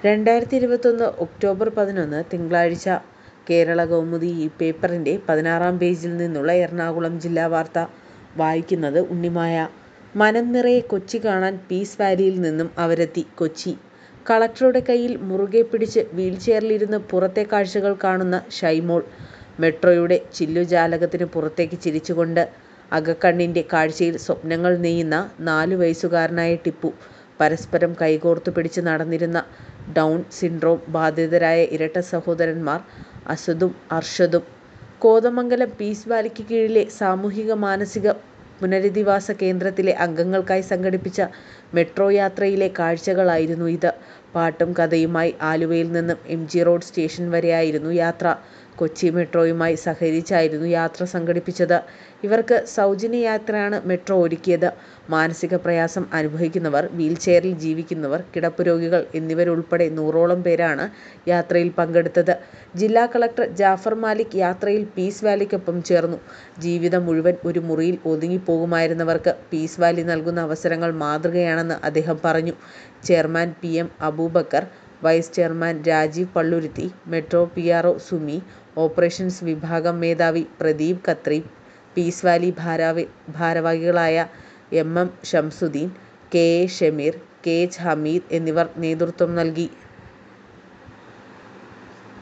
രണ്ടായിരത്തി ഇരുപത്തൊന്ന് ഒക്ടോബർ പതിനൊന്ന് തിങ്കളാഴ്ച കേരള കൗമുദി ഈ പേപ്പറിൻ്റെ പതിനാറാം പേജിൽ നിന്നുള്ള എറണാകുളം ജില്ലാ വാർത്ത വായിക്കുന്നത് ഉണ്ണിമായ. മനം നിറയെ കൊച്ചി കാണാൻ പീസ് വാലിയിൽ നിന്നും അവരെത്തി കൊച്ചി. കളക്ടറുടെ കയ്യിൽ മുറുകെ പിടിച്ച് വീൽചെയറിലിരുന്ന് പുറത്തെ കാഴ്ചകൾ കാണുന്ന ഷൈമോൾ. മെട്രോയുടെ ചില്ലുജാലകത്തിന് പുറത്തേക്ക് ചിരിച്ചുകൊണ്ട് അകക്കണ്ണിൻ്റെ കാഴ്ചയിൽ സ്വപ്നങ്ങൾ നെയ്യുന്ന നാലു വയസ്സുകാരനായ ടിപ്പു. പരസ്പരം കൈകോർത്തു പിടിച്ച് നടന്നിരുന്ന ഡൗൺ സിൻഡ്രോം ബാധിതരായ ഇരട്ട സഹോദരന്മാർ അസദും അർഷദും. കോതമംഗലം പീസ് വാലിക്ക് കീഴിലെ സാമൂഹിക മാനസിക പുനരധിവാസ കേന്ദ്രത്തിലെ അംഗങ്ങൾക്കായി സംഘടിപ്പിച്ച മെട്രോ യാത്രയിലെ കാഴ്ചകളായിരുന്നു ഇത്. പാട്ടും കഥയുമായി ആലുവയിൽ നിന്നും എംജി റോഡ് സ്റ്റേഷൻ വരെയായിരുന്നു യാത്ര. കൊച്ചി മെട്രോയുമായി സഹകരിച്ചായിരുന്നു യാത്ര സംഘടിപ്പിച്ചത്. ഇവർക്ക് സൗജന്യ യാത്രയാണ് മെട്രോ ഒരുക്കിയത്. മാനസിക പ്രയാസം അനുഭവിക്കുന്നവർ, വീൽചെയറിൽ ജീവിക്കുന്നവർ, കിടപ്പുരോഗികൾ എന്നിവരുൾപ്പെടെ നൂറോളം പേരാണ് യാത്രയിൽ പങ്കെടുത്തത്. ജില്ലാ കളക്ടർ ജാഫർ മാലിക് യാത്രയിൽ പീസ് വാലിക്കൊപ്പം ചേർന്നു. ജീവിതം മുഴുവൻ ഒരു മുറിയിൽ ഒതുങ്ങിപ്പോകുമായിരുന്നവർക്ക് പീസ് വാലി നൽകുന്ന അവസരങ്ങൾ മാതൃകയാണെന്ന് അദ്ദേഹം പറഞ്ഞു. Chairman P M Abubakar, vice chairman Rajeev Palluruthy, metro PRO Sumi, operations വിഭാഗം മേധാവി പ്രദീപ് ഖത്രി, പീസ് വാലി ഭാരവാഹികളായ M M Shamsuddin, K A Shameer, K H Hameed എന്നിവർ നേതൃത്വം നൽകി.